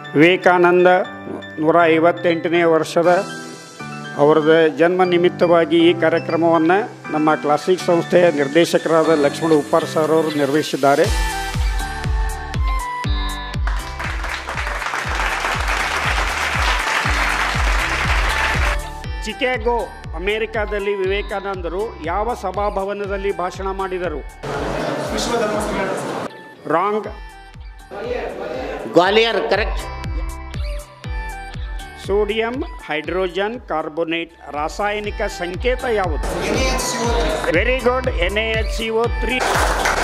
ವಿವೇಕಾನಂದ ನೂರ ಐವತ್ತೆಂಟನೇ ವರ್ಷದ ಅವರದ ಜನ್ಮ ನಿಮಿತ್ತವಾಗಿ ಈ ಕಾರ್ಯಕ್ರಮವನ್ನು ನಮ್ಮ ಕ್ಲಾಸಿಕ್ ಸಂಸ್ಥೆಯ ನಿರ್ದೇಶಕರಾದ ಲಕ್ಷ್ಮಣ ಉಪ್ಪಾರ್ ಸರ್ ಅವರು ನಿರ್ವಹಿಸಿದ್ದಾರೆ ಚಿಕಾಗೋ ಅಮೆರಿಕಾದಲ್ಲಿ ವಿವೇಕಾನಂದರು ಯಾವ ಸಭಾಭವನದಲ್ಲಿ ಭಾಷಣ ಮಾಡಿದರು wrong Gwalior correct sodium hydrogen carbonate ರಾಸಾಯನಿಕ ಸಂಕೇತ ಯಾವುದು very good N A H C O three